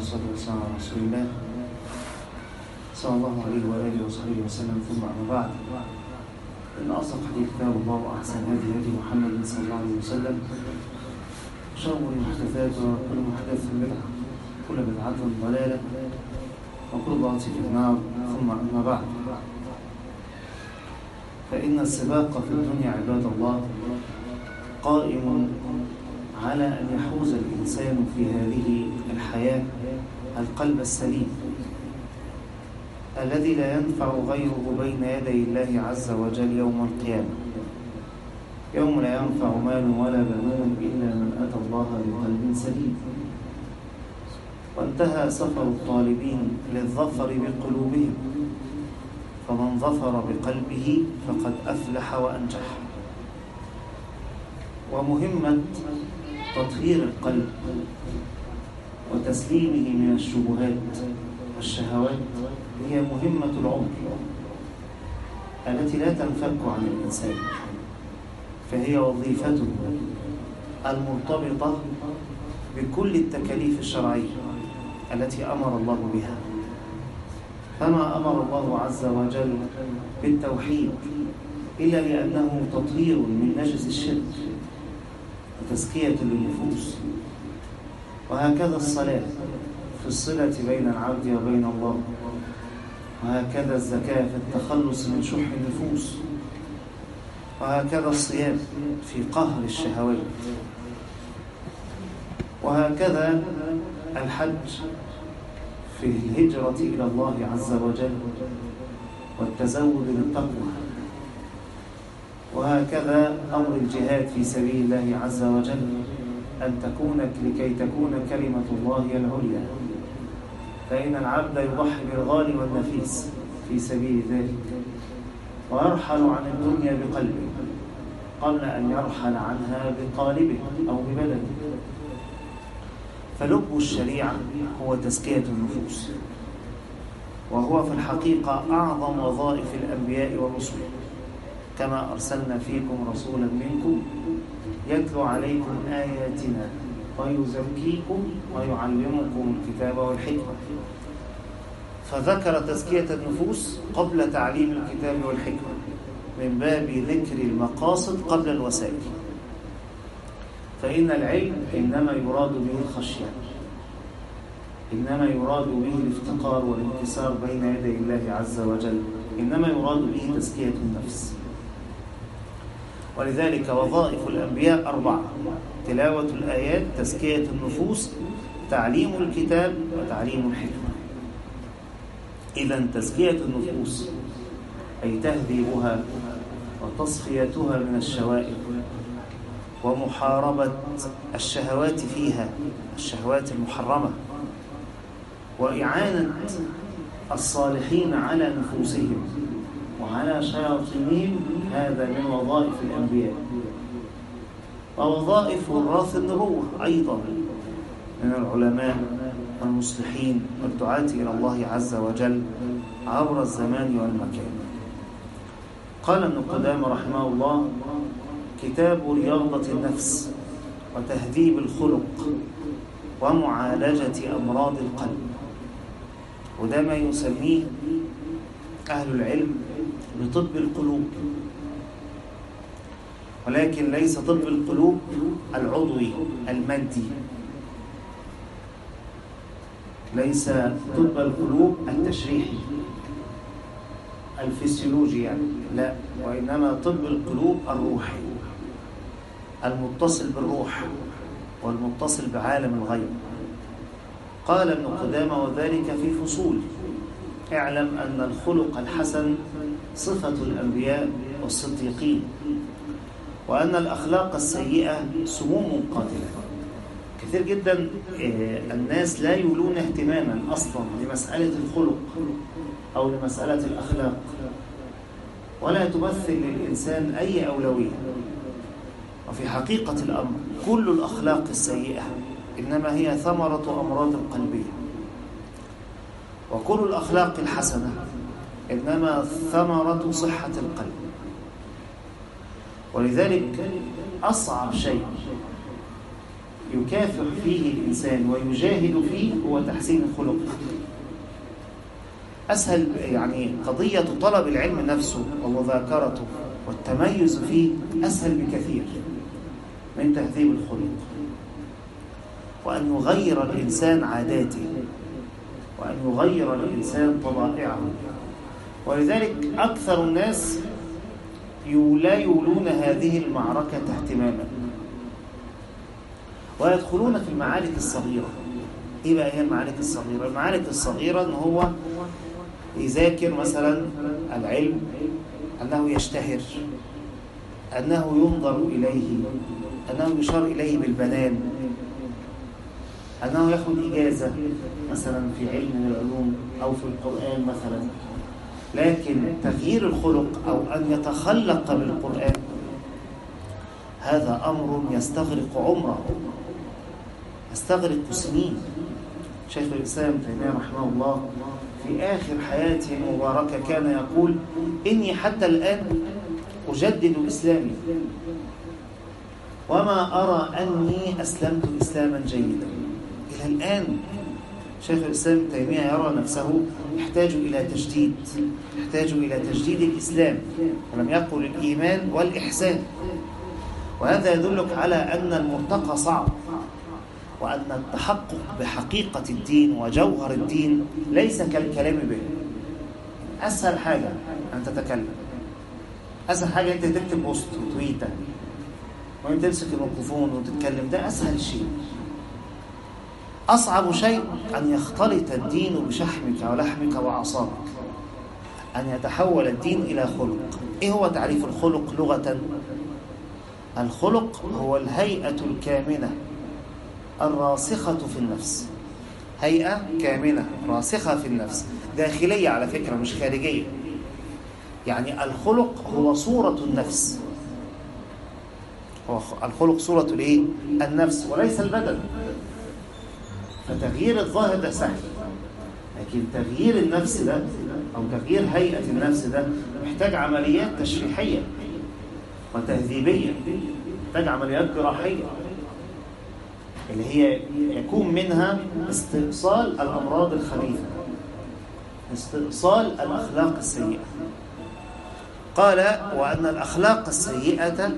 والصلاة والسلام على رسول الله صلى الله عليه وآله وصحبه وسلم ثم أما بعد إن أصدق حديث كتاب الله وأحسن هدي هدي محمد صلى الله عليه وسلم شر المحدثات وكل محدث بدعة كل بدعة ضلالة وكل ضلالة في النار ثم أما بعد فإن السباق في الدنيا عباد الله قائم على أن يحوز الإنسان في هذه الحياة القلب السليم الذي لا ينفع غيره بين يدي الله عز وجل يوم القيامة يوم لا ينفع مال ولا بنون إلا من أتى الله بقلب سليم وانتهى سفر الطالبين للظفر بقلوبهم فمن ظفر بقلبه فقد أفلح وأنجح ومهمة تطهير القلب وتسليمه من الشبهات والشهوات هي مهمة العمر التي لا تنفك عن الإنسان فهي وظيفته المرتبطة بكل التكاليف الشرعية التي أمر الله بها فما أمر الله عز وجل بالتوحيد إلا لأنه تطهير من نجس الشرك وتزكية للنفوس وهكذا الصلاة في الصلة بين العبد وبين الله وهكذا الزكاة في التخلص من شح النفوس وهكذا الصيام في قهر الشهوات وهكذا الحج في الهجرة إلى الله عز وجل والتزود للتقوى وهكذا أمر الجهاد في سبيل الله عز وجل أن تكون لكي تكون كلمة الله هي العليا فإن العبد يضحي بالغالي والنفيس في سبيل ذلك ويرحل عن الدنيا بقلبه قبل أن يرحل عنها بقالبه أو ببدنه فلب الشريعة هو تزكية النفوس وهو في الحقيقة أعظم وظائف الأنبياء والرسل كما أرسلنا فيكم رسولا منكم يتلو عليكم آياتنا ويزكيكم ويعلمكم الكتاب والحكمة فذكر تزكية النفوس قبل تعليم الكتاب والحكمة من باب ذكر المقاصد قبل الوسائل فإن العلم إنما يراد به الخشية إنما يراد به الافتقار والانكسار بين يدي الله عز وجل إنما يراد به تزكية النفس ولذلك وظائف الأنبياء أربعة تلاوة الآيات تزكية النفوس تعليم الكتاب وتعليم الحكمة إذا تزكية النفوس أي تهذيبها وتصفيتها من الشوائب ومحاربة الشهوات فيها الشهوات المحرمة وإعانة الصالحين على نفوسهم وعلى شياطينهم هذا من وظائف الأنبياء ووظائف وراث النبوة أيضا من العلماء والمصلحين والدعاة إلى الله عز وجل عبر الزمان والمكان قال ابن قدامة رحمه الله كتاب رياضة النفس وتهذيب الخلق ومعالجة أمراض القلب وده ما يسميه أهل العلم بطب القلوب ولكن ليس طب القلوب العضوي المادي ليس طب القلوب التشريحي الفسيولوجي يعني لا وإنما طب القلوب الروحي المتصل بالروح والمتصل بعالم الغيب قال ابن قدامة وذلك في فصول اعلم أن الخلق الحسن صفة الأنبياء والصديقين وأن الأخلاق السيئة سموم قاتلة كثير جدا الناس لا يولون اهتماما أصلا لمسألة الخلق أو لمسألة الأخلاق ولا تمثل للإنسان أي أولوية وفي حقيقة الأمر كل الأخلاق السيئة إنما هي ثمرة أمراض القلبية وكل الأخلاق الحسنة إنما ثمرة صحة القلب ولذلك أصعب شيء يكافح فيه الإنسان ويجاهد فيه هو تحسين الخلق أسهل يعني قضية طلب العلم نفسه ومذاكرته والتميز فيه أسهل بكثير من تهذيب الخلق وأن يغير الإنسان عاداته وأن يغير الإنسان طبائعه ولذلك أكثر الناس لا يولون هذه المعركة اهتماما ويدخلون في المعارك الصغيرة إيه بقى هي المعارك الصغيرة؟ المعارك الصغيرة أن هو يذاكر مثلا العلم أنه يشتهر أنه ينظر إليه أنه يشار إليه بالبنان أنه يأخذ إجازة مثلا في علم من العلوم أو في القرآن مثلا لكن تغيير الخلق أو أن يتخلق بالقرآن هذا أمر يستغرق عمره يستغرق سنين شيخ الإسلام تيمية رحمه الله في آخر حياته المباركة كان يقول إني حتى الآن أجدد إسلامي وما أرى أني أسلمت إسلاما جيدا إلى الآن شيخ الإسلام تيمية يرى نفسه يحتاج إلى تجديد يحتاج إلى تجديد الإسلام ولم يقل الإيمان والإحسان وهذا يدلك على أن المرتقى صعب وأن التحقق بحقيقة الدين وجوهر الدين ليس كالكلام به أسهل حاجة أن تتكلم أسهل حاجة أنت تكتب بوست وتويتة وأنت تمسك الميكروفون وتتكلم ده أسهل شيء أصعب شيء أن يختلط الدين بشحمك ولحمك وأعصابك أن يتحول الدين إلى خلق إيه هو تعريف الخلق لغة؟ الخلق هو الهيئة الكامنة الراسخة في النفس هيئة كامنة راسخة في النفس داخلية على فكرة مش خارجية يعني الخلق هو صورة النفس هو الخلق صورة الايه؟ النفس وليس البدن فتغيير الظاهر ده سهل لكن تغيير النفس ده أو تغيير هيئة النفس ده محتاج عمليات تشريحية وتهذيبية محتاج عمليات جراحية اللي هي يكون منها استئصال الأمراض الخبيثة استئصال الأخلاق السيئة قال وأن الأخلاق السيئة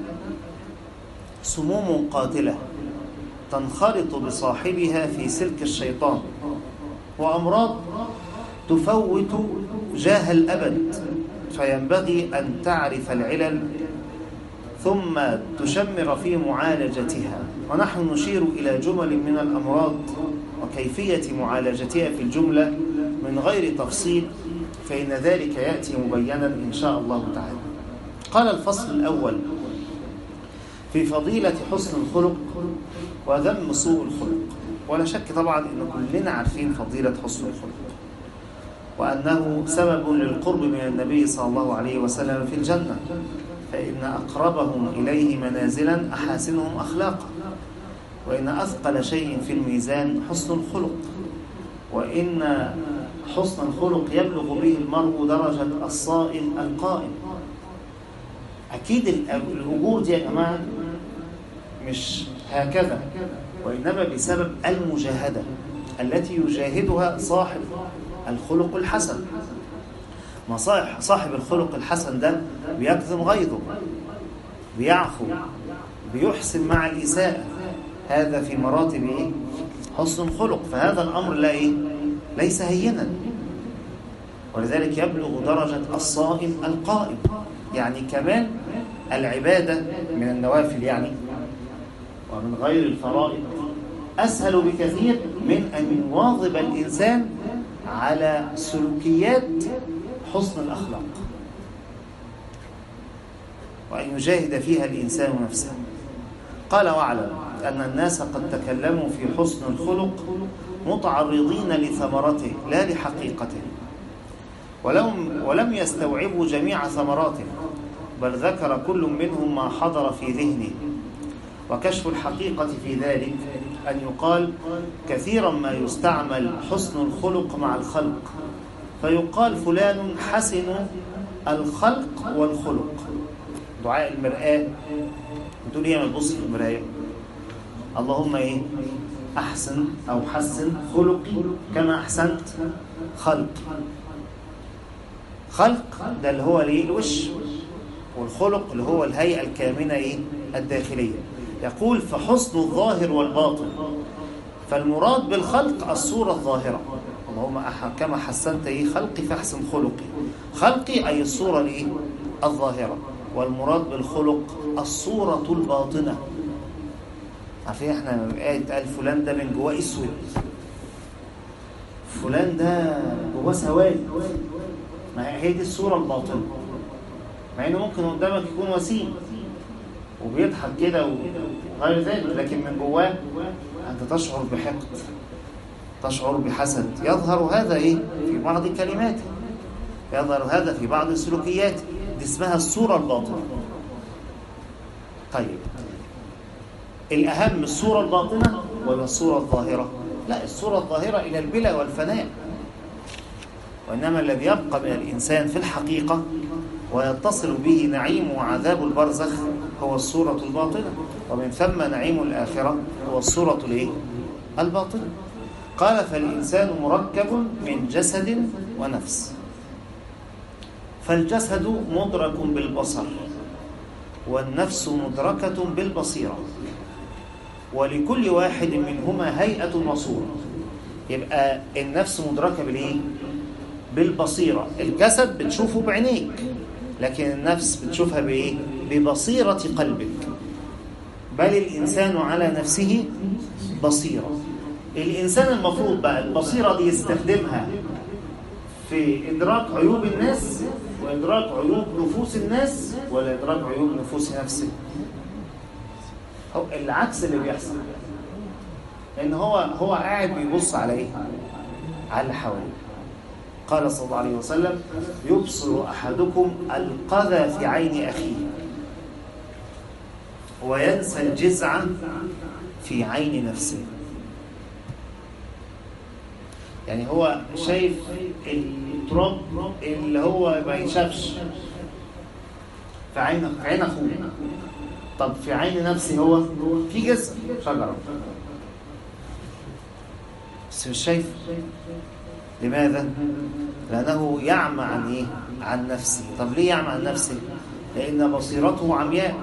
سموم قاتلة تنخرط بصاحبها في سلك الشيطان وأمراض تفوت جاه الأبد فينبغي أن تعرف العلل ثم تشمر في معالجتها ونحن نشير إلى جمل من الأمراض وكيفية معالجتها في الجملة من غير تفصيل فإن ذلك يأتي مبينا إن شاء الله تعالى قال الفصل الأول في فضيلة حسن الخلق وذم سوء الخلق ولا شك طبعا أن كلنا عارفين فضيلة حسن الخلق وأنه سبب للقرب من النبي صلى الله عليه وسلم في الجنة فإن أقربهم إليه منازلا أحاسنهم أخلاقا وإن أثقل شيء في الميزان حسن الخلق وإن حسن الخلق يبلغ به المرء درجة الصائم القائم أكيد الأجور دي يا جماعة مش هكذا وإنما بسبب المجاهدة التي يجاهدها صاحب الخلق الحسن ما صاحب الخلق الحسن ده بيكظم غيظه بيعفو بيحسن مع الإساءة هذا في مراتب إيه؟ حسن الخلق فهذا الأمر لا إيه؟ ليس هينا ولذلك يبلغ درجة الصائم القائم يعني كمان العبادة من النوافل يعني ومن غير الفرائض أسهل بكثير من أن يواظب الإنسان على سلوكيات حسن الأخلاق وأن يجاهد فيها الإنسان نفسه قال واعلم أن الناس قد تكلموا في حسن الخلق متعرضين لثمرته لا لحقيقته ولم, ولم يستوعبوا جميع ثمراته بل ذكر كل منهم ما حضر في ذهنه وكشف الحقيقة في ذلك أن يقال كثيرا ما يستعمل حسن الخلق مع الخلق فيقال فلان حسن الخلق والخلق دعاء المرآة بتقول ايه ما تبص في المراية اللهم ايه احسن او حسن خلقي كما احسنت خلق خلق ده اللي هو الايه الوش والخلق اللي هو الهيئه الكامنه ايه الداخليه يقول فحسن الظاهر والباطن فالمراد بالخلق الصوره الظاهره اللهم كما حسنت ايه خلقي فاحسن خلقي خلقي اي الصوره الايه الظاهره والمراد بالخلق الصوره الباطنه عارفين احنا آية قال فلان ده من جواه اسود فلان ده جواه سواد ما هي دي الصورة الباطنة مع انه ممكن قدامك يكون وسيم وبيضحك كده وغير ذلك لكن من جواه انت تشعر بحقد تشعر بحسد يظهر هذا ايه في بعض كلماته يظهر هذا في بعض سلوكياته دي اسمها الصورة الباطنة طيب الأهم الصورة الباطنة ولا الصورة الظاهرة لا الصورة الظاهرة إلى البلا والفناء وإنما الذي يبقى من الإنسان في الحقيقة ويتصل به نعيم وعذاب البرزخ هو الصورة الباطنة ومن ثم نعيم الآخرة هو الصورة الإيه؟ الباطنة قال فالإنسان مركب من جسد ونفس فالجسد مدرك بالبصر والنفس مدركة بالبصيرة ولكل واحد منهما هيئة وصورة يبقى النفس مدركة بالإيه؟ بالبصيرة الجسد بتشوفه بعينيك لكن النفس بتشوفها بإيه؟ ببصيرة قلبك بل الإنسان على نفسه بصيرة الإنسان المفروض بقى البصيرة دي يستخدمها في إدراك عيوب الناس وإدراك عيوب نفوس الناس ولا إدراك عيوب نفوس نفسه هو العكس اللي بيحصل لأن هو هو قاعد بيبص على إيه؟ على اللي حواليه قال صلى الله عليه وسلم يبصر أحدكم القذى في عين أخيه وينسى الجزع في عين نفسه يعني هو شايف التراب اللي هو ما يشافش في عين في عين اخوه طب في عين نفسي هو في جزء شجره بس مش شايف لماذا؟ لأنه يعمى عن إيه؟ عن نفسه طب ليه يعمى عن نفسه؟ لأن بصيرته عمياء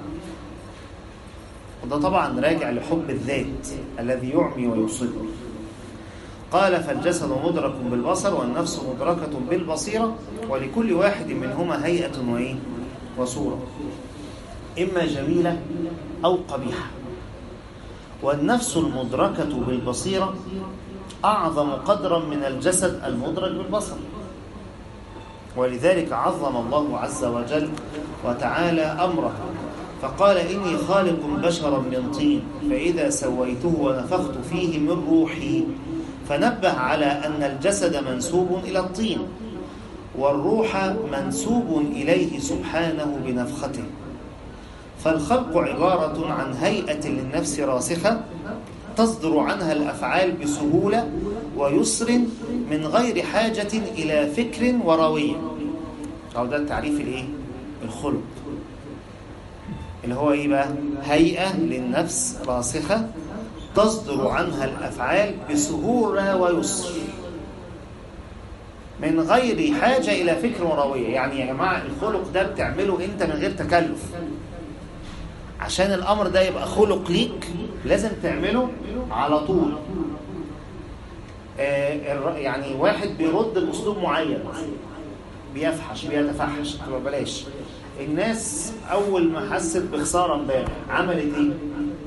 وده طبعا راجع لحب الذات الذي يعمي ويصد قال فالجسد مدرك بالبصر والنفس مدركة بالبصيرة ولكل واحد منهما هيئة وإيه؟ وصورة إما جميلة أو قبيحة والنفس المدركة بالبصيرة أعظم قدرا من الجسد المدرك بالبصر ولذلك عظم الله عز وجل وتعالى أمره فقال إني خالق بشرا من طين فإذا سويته ونفخت فيه من روحي فنبه على أن الجسد منسوب إلى الطين والروح منسوب إليه سبحانه بنفخته فالخلق عبارة عن هيئة للنفس راسخة تصدر عنها الأفعال بسهولة ويسر من غير حاجة إلى فكر وروية أو ده التعريف الإيه؟ الخلق اللي هو إيه بقى؟ هيئة للنفس راسخة تصدر عنها الأفعال بسهولة ويسر من غير حاجة إلى فكر وروية يعني يا جماعة الخلق ده بتعمله أنت من غير تكلف عشان الأمر ده يبقى خلق ليك لازم تعمله على طول آه يعني واحد بيرد بأسلوب معين بيفحش بيتفحش بلاش الناس أول ما حست بخسارة امبارح عملت إيه؟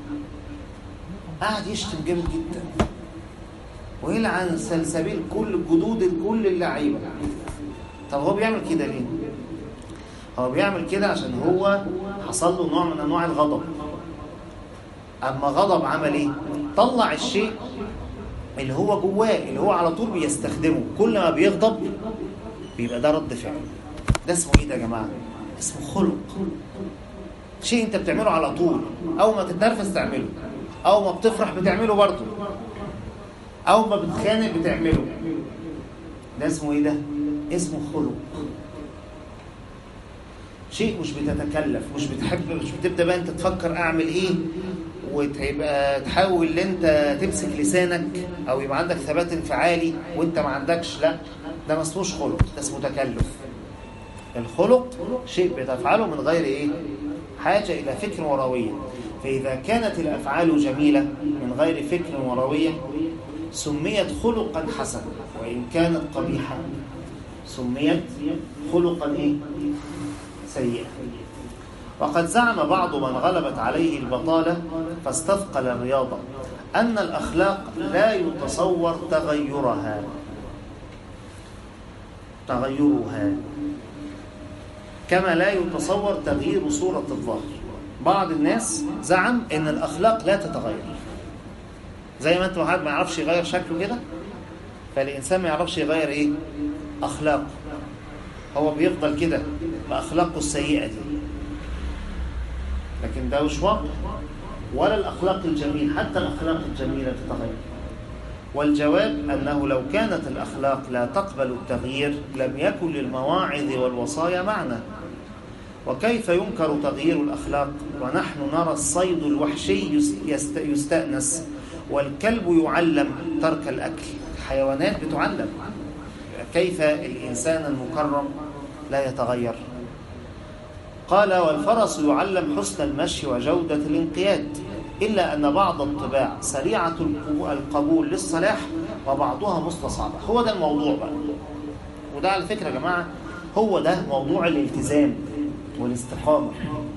قعد يشتم جامد جدا ويلعن سلسبيل كل جدود كل اللعيبه طب هو بيعمل كده ليه؟ هو بيعمل كده عشان هو حصل له نوع من انواع الغضب اما غضب عمل ايه؟ طلع الشيء اللي هو جواه اللي هو على طول بيستخدمه كل ما بيغضب بيبقى ده رد فعل ده اسمه ايه ده يا جماعه؟ اسمه خلق شيء انت بتعمله على طول اول ما تتنرفز تعمله أو ما بتفرح بتعمله برضه أو ما بتخانق بتعمله ده اسمه إيه ده؟ اسمه خلق شيء مش بتتكلف مش بتحب مش بتبدأ بقى أنت تفكر أعمل إيه وتبقى تحاول ان انت تمسك لسانك او يبقى عندك ثبات انفعالي وانت ما عندكش لا ده ما اسموش خلق ده اسمه تكلف الخلق شيء بتفعله من غير ايه حاجة الى فكر وروية فاذا كانت الافعال جميلة من غير فكر وروية سميت خلقا حسنا وان كانت قبيحة سميت خلقا ايه سيئا وقد زعم بعض من غلبت عليه البطالة فاستثقل الرياضة أن الأخلاق لا يتصور تغيرها تغيرها كما لا يتصور تغيير صورة الظاهر بعض الناس زعم أن الأخلاق لا تتغير زي ما أنت واحد ما يعرفش يغير شكله كده فالإنسان ما يعرفش يغير إيه أخلاقه هو بيفضل كده بأخلاقه السيئة دي لكن ده مش واقع ولا الأخلاق الجميل حتى الأخلاق الجميلة تتغير والجواب أنه لو كانت الأخلاق لا تقبل التغيير لم يكن للمواعظ والوصايا معنى وكيف ينكر تغيير الأخلاق ونحن نرى الصيد الوحشي يستأنس والكلب يعلم ترك الأكل الحيوانات بتعلم كيف الإنسان المكرم لا يتغير قال والفرس يعلم حسن المشي وجودة الانقياد إلا أن بعض الطباع سريعة القبول للصلاح وبعضها مستصعبة هو ده الموضوع بقى وده على فكرة يا جماعة هو ده موضوع الالتزام والاستقامة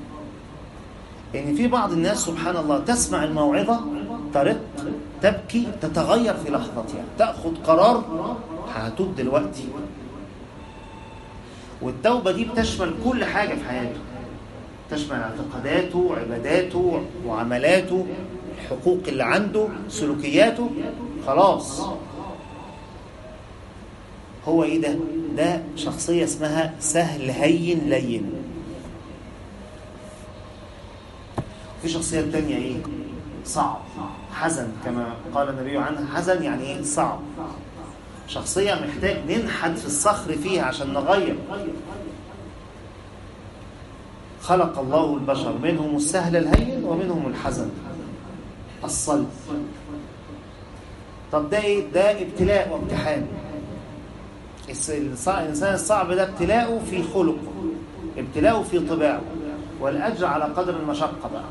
إن في بعض الناس سبحان الله تسمع الموعظة ترق تبكي تتغير في لحظتها تأخذ قرار هتوب دلوقتي والتوبة دي بتشمل كل حاجة في حياته تشمل اعتقاداته عباداته معاملاته الحقوق اللي عنده سلوكياته خلاص هو ايه ده ده شخصية اسمها سهل هين لين في شخصية تانية ايه صعب حزن كما قال النبي عنها حزن يعني ايه صعب شخصية محتاج ننحت في الصخر فيها عشان نغير خلق الله البشر منهم السهل الهين ومنهم الحزن الصلب طب ده ايه ده ابتلاء وامتحان الانسان الصعب ده ابتلاءه في خلقه ابتلاءه في طباعه والاجر على قدر المشقه بقى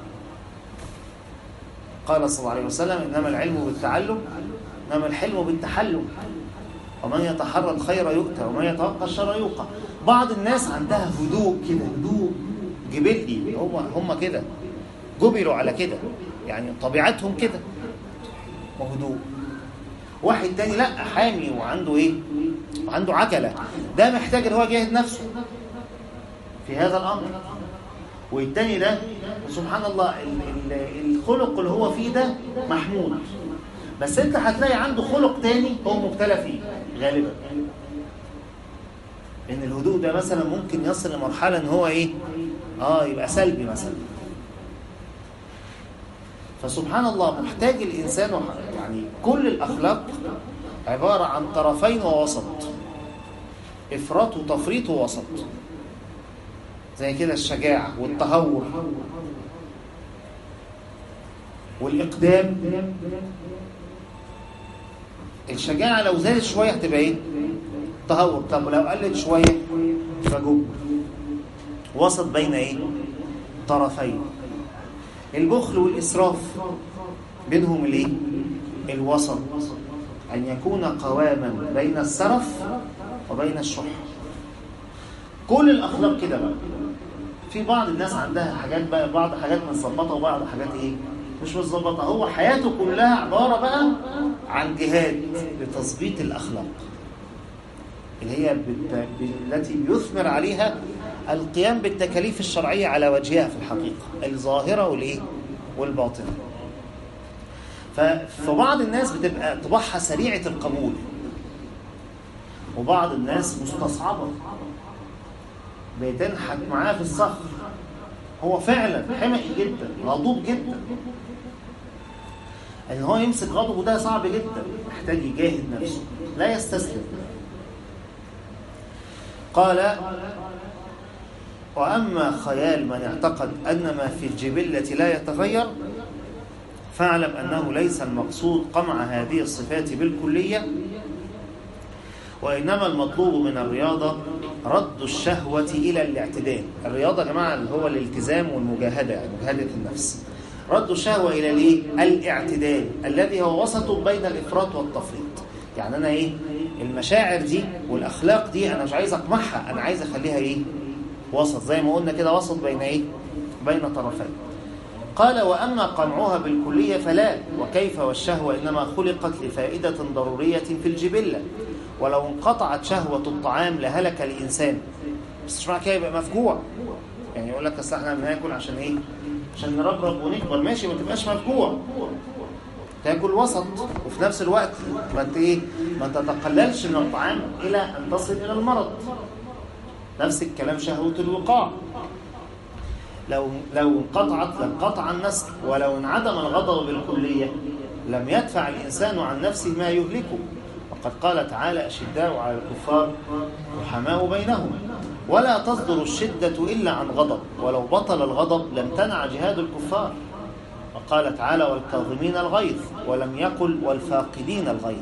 قال صلى الله عليه وسلم انما العلم بالتعلم انما الحلم بالتحلم ومن يتحرى الخير يؤتى ومن يتوقى الشر يوقى بعض الناس عندها هدوء كده هدوء جبلي هم هم كده جبلوا على كده يعني طبيعتهم كده وهدوء واحد تاني لا حامي وعنده ايه وعنده عجلة ده محتاج ان هو يجاهد نفسه في هذا الامر والتاني ده سبحان الله الخلق اللي هو فيه ده محمود بس انت هتلاقي عنده خلق تاني هو مبتلى فيه غالبا ان الهدوء ده مثلا ممكن يصل لمرحله ان هو ايه اه يبقى سلبي مثلا فسبحان الله محتاج الانسان يعني كل الاخلاق عباره عن طرفين ووسط افراط وتفريط ووسط زي كده الشجاعه والتهور والاقدام الشجاعة لو زادت شوية هتبقى ايه تهور طب لو قلت شوية تبقى جب وسط بين ايه طرفين البخل والإسراف بينهم الايه الوسط أن يكون قواما بين السرف وبين الشح كل الأخلاق كده بقى في بعض الناس عندها حاجات بقى بعض حاجات متظبطه وبعض حاجات ايه مش متظبطه هو حياته كلها عباره بقى عن جهاد لتظبيط الاخلاق اللي هي بت... التي بيثمر عليها القيام بالتكاليف الشرعيه على وجهها في الحقيقه الظاهره والايه والباطنه فبعض الناس بتبقى طباعها سريعه القبول وبعض الناس مستصعبه بتنحت معاه في الصخر هو فعلا حمقي جدا غضوب جدا ان هو يمسك غضبه ده صعب جدا محتاج يجاهد نفسه لا يستسلم قال وأما خيال من اعتقد أن ما في الجبلة لا يتغير فاعلم أنه ليس المقصود قمع هذه الصفات بالكلية وإنما المطلوب من الرياضة رد الشهوة إلى الاعتدال الرياضة يا جماعة اللي هو الالتزام والمجاهدة يعني مجاهدة النفس رد الشهوة إلى الايه؟ الاعتدال الذي هو وسط بين الإفراط والتفريط يعني أنا إيه المشاعر دي والأخلاق دي أنا مش عايز أقمعها أنا عايز أخليها إيه وسط زي ما قلنا كده وسط بين إيه بين طرفين قال وأما قمعها بالكلية فلا وكيف والشهوة إنما خلقت لفائدة ضرورية في الجبلة ولو انقطعت شهوة الطعام لهلك الإنسان بس مش معنى كده يبقى مفجوع يعني يقول لك اصل احنا بناكل عشان ايه عشان نربرب ونكبر ماشي ما تبقاش مفجوع تاكل وسط وفي نفس الوقت ما انت ايه ما تتقللش من الطعام الى ان تصل الى المرض نفس الكلام شهوة الوقاع لو لو انقطعت لانقطع النسل ولو انعدم الغضب بالكلية لم يدفع الإنسان عن نفسه ما يهلكه وقد قال تعالى أشداء على الكفار رحماء بينهم ولا تصدر الشدة إلا عن غضب ولو بطل الغضب لم تنع جهاد الكفار وقال تعالى والكاظمين الغيظ ولم يقل والفاقدين الغيظ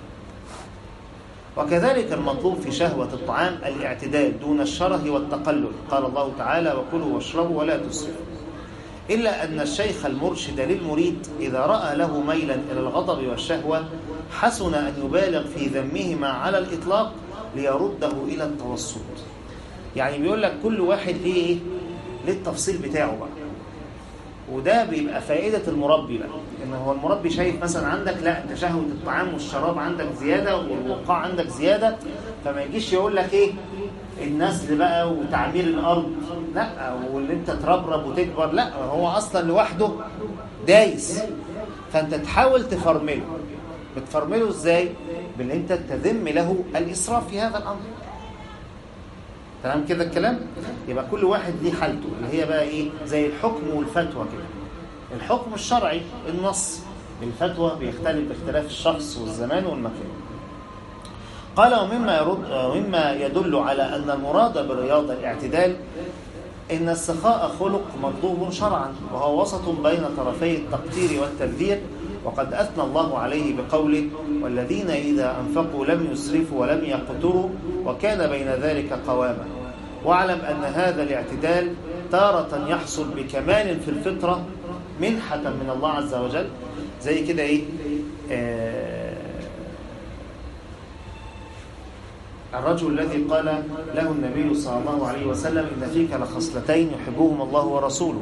وكذلك المطلوب في شهوة الطعام الاعتدال دون الشره والتقلل قال الله تعالى وكلوا واشربوا ولا تسرفوا إلا أن الشيخ المرشد للمريد إذا رأى له ميلا إلى الغضب والشهوة حسن أن يبالغ في ذمهما على الإطلاق ليرده إلى التوسط يعني بيقول لك كل واحد ليه إيه؟ ليه التفصيل بتاعه بقى وده بيبقى فائدة المربي بقى إن هو المربي شايف مثلا عندك لا أنت شهوة الطعام والشراب عندك زيادة والوقاع عندك زيادة فما يجيش يقول لك إيه النسل بقى وتعمير الأرض لا واللي أنت تربرب وتكبر لا هو أصلا لوحده دايس فأنت تحاول تفرمله بتفرمله إزاي؟ بأن أنت تذم له الإسراف في هذا الأمر تمام كده الكلام يبقى كل واحد ليه حالته اللي هي بقى ايه زي الحكم والفتوى كده الحكم الشرعي النص الفتوى بيختلف باختلاف الشخص والزمان والمكان قال ومما يرد ومما يدل على ان المراد بالرياضه الاعتدال ان السخاء خلق مطلوب شرعا وهو وسط بين طرفي التقتير والتبذير وقد أثنى الله عليه بقوله والذين إذا أنفقوا لم يسرفوا ولم يقتروا وكان بين ذلك قواما واعلم أن هذا الاعتدال تارة يحصل بكمال في الفطرة منحة من الله عز وجل زي كده إيه آه الرجل الذي قال له النبي صلى الله عليه وسلم إن فيك لخصلتين يحبهما الله ورسوله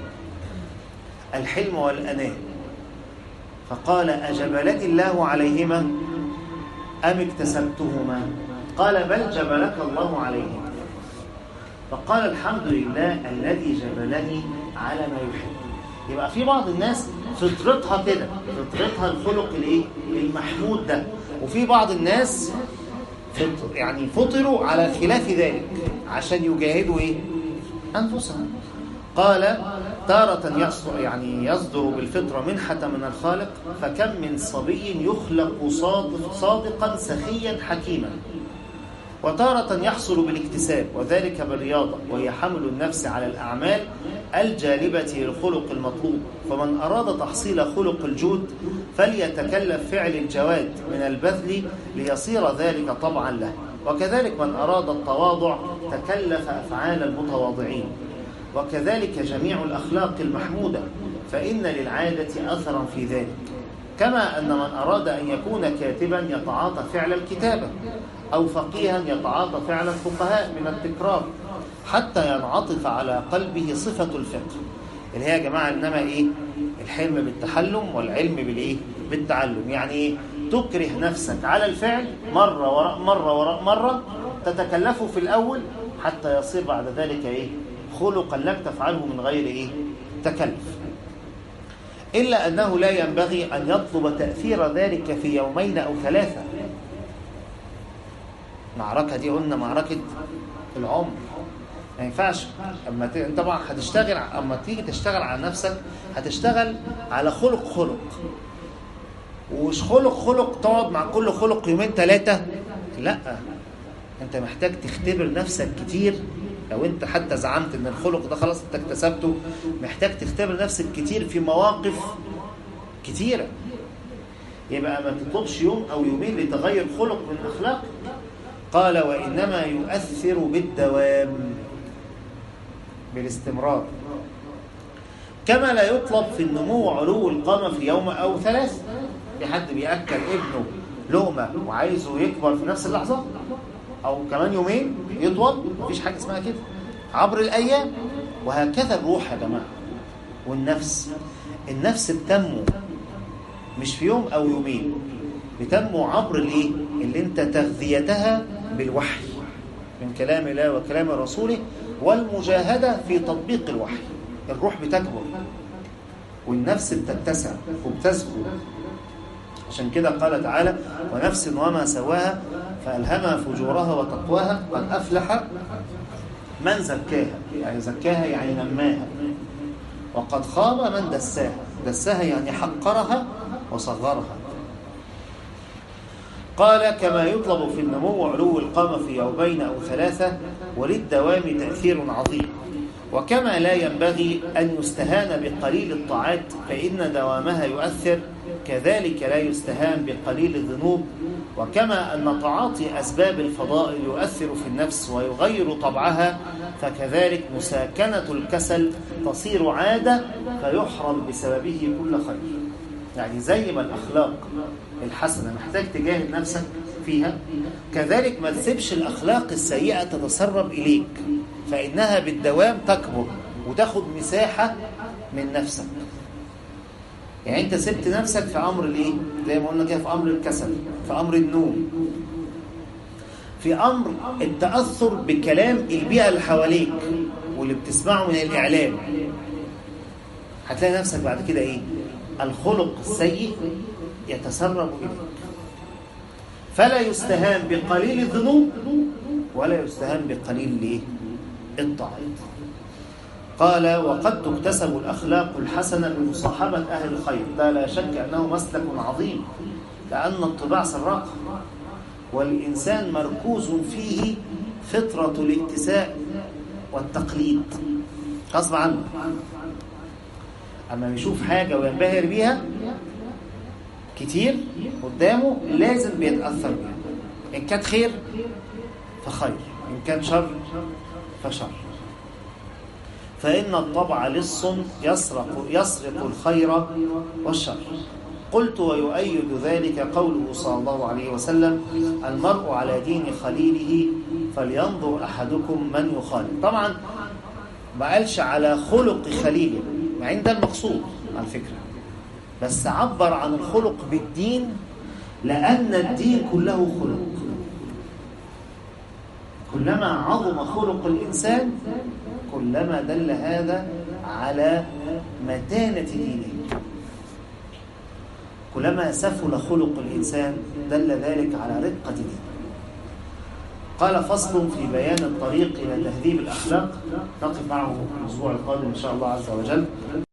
الحلم والأناه فقال أجبلك الله عليهما أم اكتسبتهما قال بل جبلك الله عليهما فقال الحمد لله الذي جبلني على ما يحب يبقى في بعض الناس فطرتها كده فطرتها الخلق الايه المحمود ده وفي بعض الناس فطر يعني فطروا على خلاف ذلك عشان يجاهدوا ايه انفسهم قال تارة يصدر يعني يصدر بالفطرة منحة من الخالق فكم من صبي يخلق صادق صادقا سخيا حكيما وتارة يحصل بالاكتساب وذلك بالرياضة وهي حمل النفس على الأعمال الجالبة للخلق المطلوب فمن أراد تحصيل خلق الجود فليتكلف فعل الجواد من البذل ليصير ذلك طبعا له وكذلك من أراد التواضع تكلف أفعال المتواضعين وكذلك جميع الأخلاق المحمودة فإن للعادة أثرا في ذلك كما أن من أراد أن يكون كاتبا يتعاطى فعل الكتابة أو فقيها يتعاطى فعل الفقهاء من التكرار حتى ينعطف على قلبه صفة الفقه اللي هي يا جماعة إنما إيه الحلم بالتحلم والعلم بالإيه بالتعلم يعني إيه تكره نفسك على الفعل مرة وراء مرة وراء مرة تتكلفه في الأول حتى يصير بعد ذلك إيه خلقا لك تفعله من غير إيه تكلف إلا أنه لا ينبغي أن يطلب تأثير ذلك في يومين أو ثلاثة معركة دي قلنا معركة العمر ما ينفعش اما ت... طبعا هتشتغل اما تيجي تشتغل على نفسك هتشتغل على خلق خلق ومش خلق خلق تقعد مع كل خلق يومين ثلاثة لا انت محتاج تختبر نفسك كتير لو انت حتى زعمت ان الخلق ده خلاص انت اكتسبته محتاج تختبر نفسك كتير في مواقف كتيرة يبقى ما تطلبش يوم أو يومين لتغير خلق من أخلاق قال وإنما يؤثر بالدوام بالاستمرار كما لا يطلب في النمو علو القامة في يوم أو ثلاث في حد بيأكل ابنه لقمة وعايزه يكبر في نفس اللحظة أو كمان يومين يطول مفيش حاجة اسمها كده عبر الأيام وهكذا الروح يا جماعة والنفس النفس بتنمو مش في يوم أو يومين بتنمو عبر الايه اللي انت تغذيتها بالوحي من كلام الله وكلام رسوله والمجاهدة في تطبيق الوحي الروح بتكبر والنفس بتتسع وبتزكو عشان كده قال تعالى ونفس وما سواها فألهمها فجورها وتقواها قد أفلح من زكاها يعني زكاها يعني نماها وقد خاب من دساها دساها يعني حقرها وصغرها قال كما يطلب في النمو علو القامة في يومين أو ثلاثة وللدوام تأثير عظيم وكما لا ينبغي أن يستهان بقليل الطاعات فإن دوامها يؤثر كذلك لا يستهان بقليل الذنوب وكما أن تعاطي أسباب الفضائل يؤثر في النفس ويغير طبعها فكذلك مساكنة الكسل تصير عادة فيحرم بسببه كل خير يعني زي ما الأخلاق الحسنة محتاج تجاهد نفسك فيها كذلك ما تسيبش الأخلاق السيئة تتسرب إليك فإنها بالدوام تكبر وتاخد مساحة من نفسك يعني أنت سبت نفسك في أمر الإيه؟ زي ما قلنا كده في أمر الكسل في أمر النوم في أمر التأثر بكلام البيئة اللي حواليك واللي بتسمعه من الإعلام هتلاقي نفسك بعد كده إيه؟ الخلق السيء يتسرب إليك فلا يستهان بقليل الذنوب ولا يستهان بقليل الايه الطاعات قال وقد تكتسب الأخلاق الحسنة بمصاحبة أهل الخير ده لا شك أنه مسلك عظيم لأن الطباع سراقة والإنسان مركوز فيه فطرة الاتساء والتقليد غصب عنه أما يشوف حاجة وينبهر بيها كتير قدامه لازم بيتأثر بيها إن كانت خير فخير إن كان شر فشر فإن الطبع لص يسرق, يسرق الخير والشر قلت ويؤيد ذلك قوله صلى الله عليه وسلم المرء على دين خليله فلينظر أحدكم من يخالف طبعا ما قالش على خلق خليله مع ده المقصود على فكرة بس عبر عن الخلق بالدين لأن الدين كله خلق كلما عظم خلق الإنسان كلما دل هذا على متانة دينه كلما سفل خلق الإنسان دل ذلك على رقة دينه قال فصل في بيان الطريق إلى تهذيب الأخلاق نقف معه الأسبوع القادم إن شاء الله عز وجل